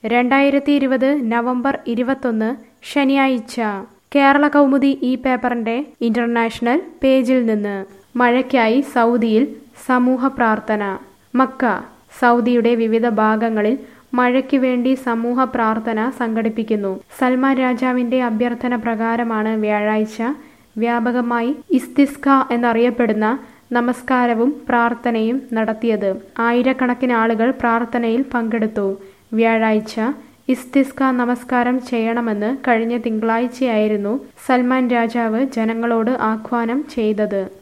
രണ്ടായിരത്തി ഇരുപത് നവംബർ ഇരുപത്തൊന്ന് ശനിയാഴ്ച കേരള കൗമുദി ഈ പേപ്പറിന്റെ ഇന്റർനാഷണൽ പേജിൽ നിന്ന് മഴയ്ക്കായി സൗദിയിൽ സമൂഹ പ്രാർത്ഥന മക്ക സൗദിയുടെ വിവിധ ഭാഗങ്ങളിൽ മഴയ്ക്ക് വേണ്ടി സമൂഹ പ്രാർത്ഥന സംഘടിപ്പിക്കുന്നു സൽമാൻ രാജാവിന്റെ അഭ്യർത്ഥന പ്രകാരമാണ് വ്യാഴാഴ്ച വ്യാപകമായി ഇസ്തിസ്ക എന്നറിയപ്പെടുന്ന നമസ്കാരവും പ്രാർത്ഥനയും നടത്തിയത് ആയിരക്കണക്കിന് ആളുകൾ പ്രാർത്ഥനയിൽ പങ്കെടുത്തു വ്യാഴാഴ്ച ഇസ്തിസ്ക നമസ്കാരം ചെയ്യണമെന്ന് കഴിഞ്ഞ തിങ്കളാഴ്ചയായിരുന്നു സൽമാൻ രാജാവ് ജനങ്ങളോട് ആഹ്വാനം ചെയ്തത്